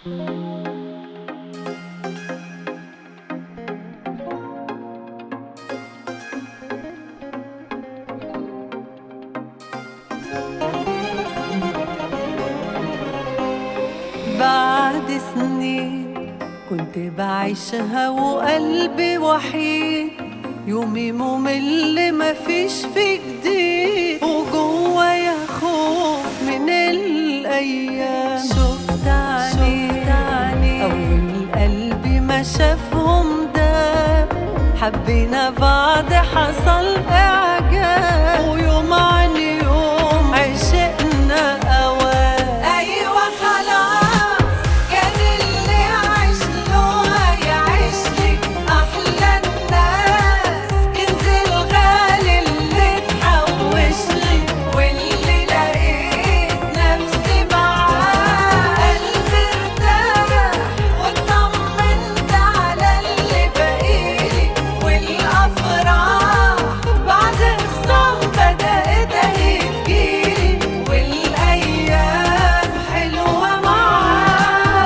بعد سنين كنت بعيشها وقلبي وحيد يومي ممل مفيش فيه جديد وجوايا خوف من الايام شفت عينيك اول قلبي ما شافهم ده حبينا بعض حصل اعجاب ويوم عن يوم عشقنا اوام ايوه خلاص كان اللي عايش له هيعيش لك احلى الناس كنز الغالي اللي تحوش لي واللي لقيت نفسي معاه قلبي ارتاح واطمنت على اللي بقيلي والافراح بعد خصام بدات اهي تجيلي والايام حلوه معاه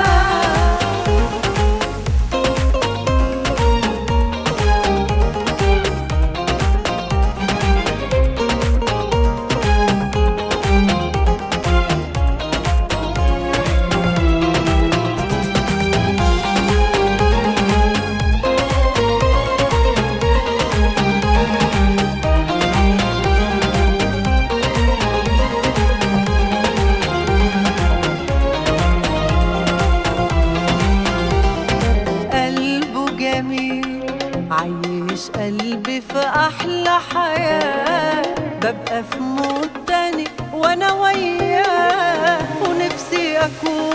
قلبه جميل عايش قلبي في أحلى حياة ببقى في مود تاني وأنا وياه ونفسي أكون